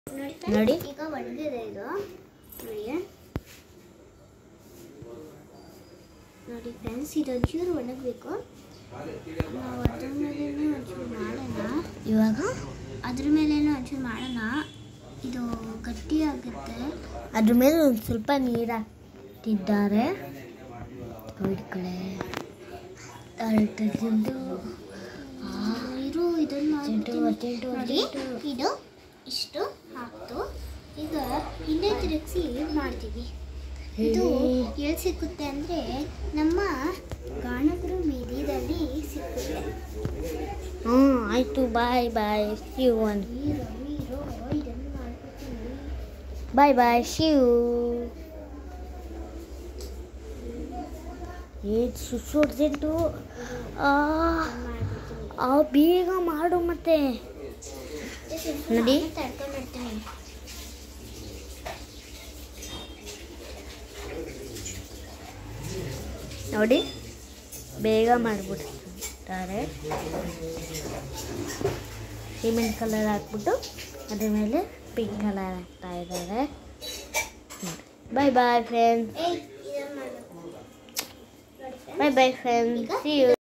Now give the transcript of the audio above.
ನೋಡಿ. ಈಗ ಒಣಗಿದೆ ಇದು ನೋಡಿ ನೋಡಿ ಫ್ರೆಂಡ್ಸ್ ಇದು ಒಂಚೂರು ಒಣಗಬೇಕು ನಾವು ಅದ್ರ ಮೇಲೇನೆ ಒಂಚೂರು ಮಾಡೋಣ ಇವಾಗ ಅದ್ರ ಮೇಲೇನೆ ಒಂಚೂರು ಮಾಡೋಣ ಇದು ಗಟ್ಟಿ ಆಗುತ್ತೆ ಅದ್ರ ಮೇಲೆ ಒಂದು ಸ್ವಲ್ಪ ನೀರು ಹಾಕ್ತಿದ್ದಾರೆ ನೋಡಿ ಕಡೆ ಅರಟದಿಂದ ಇರು ಇದನ್ನ ಅರ್ಜೆಂಟು, ಮಾಡ್ತೀನಿ. ಅರ್ಜೆಂಟು, ನೋಡಿ ಅರ್ಜೆಂಟು. ಇದು ಇಷ್ಟು ಹಾಕ್ತು ಈಗ ಹಿಂದೆ ತಿರುಗಿಸಿ ಮಾಡ್ತೀವಿ ಇದು ಎಲ್ಲಿ ಸಿಕ್ಕುತ್ತೆ ಅಂದರೆ ನಮ್ಮ ಗಾಣಗರು ಬೀದಿದಲ್ಲಿ ಸಿಕ್ಕುತ್ತೆ ಹ್ಞೂ ಆಯಿತು ಬಾಯ್ ಬಾಯ್ ಶಿವ್ ಒನ್ ನೀರು ನೀರು ಇದನ್ನು ಮಾಡ್ಕೊತೀನಿ ಬಾಯ್ ಬಾಯ್ ಶಿವ್ ಏನ್ ಸುಸು ಅರ್ಜೆಂಟು ಆ ಮಾಡ್ಕೊತೀನಿ ಆ ಬೇಗ ಮಾಡು ಮತ್ತೆ ನೋಡಿ. ತಡ್ಕೊಂಡಿರ್ತೀನಿ ನೋಡಿ ಬೇಗ ಮಾಡಿಬಿಡ್ತಾರೆ ಸಿಮೆಂಟ್ ಕಲರ್ ಹಾಕ್ಬಿಟ್ಟು ಅದ್ರ ಮೇಲೆ ಪಿಂಕ್ ಕಲರ್ ಹಾಕ್ತಾ ಇದ್ದಾರೆ ಬಾಯ್ ಬಾಯ್ ಫ್ರೆಂಡ್ಸ್ ಏಯ್ ಇದನ್ನು ಮಾಡಬೇಕು ನೋಡಿ friends. Bye bye friends see you